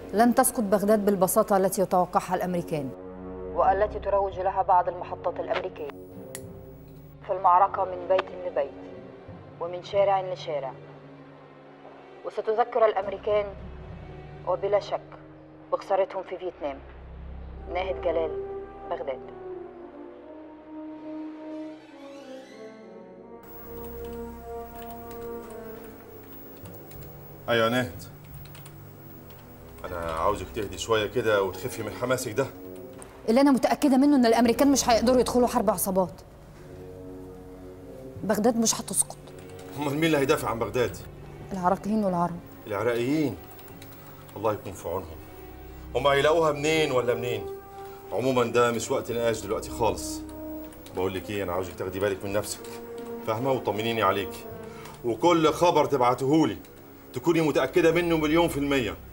لن تسقط بغداد بالبساطة التي يتوقعها الأمريكان والتي تروج لها بعض المحطات الأمريكية في المعركة من بيت لبيت ومن شارع لشارع وستذكر الأمريكان وبلا شك بخسارتهم في فيتنام ناهد جلال بغداد ايوه يا ناهد انا عاوزك تهدي شويه كده وتخفي من حماسك ده اللي أنا متأكدة منه إن الأمريكان مش هيقدروا يدخلوا حرب عصابات بغداد مش هتسقط امال مين اللي هيدافع عن بغداد العراقيين والعرب العراقيين الله يكون في عونهم هم هيلاقوها منين ولا منين عموما ده مش وقت نقاش دلوقتي خالص بقول لك ايه انا عاوزك تاخدي بالك من نفسك فاهمه وطمنيني عليك وكل خبر تبعتهولي تكوني متاكده منه مليون في الميه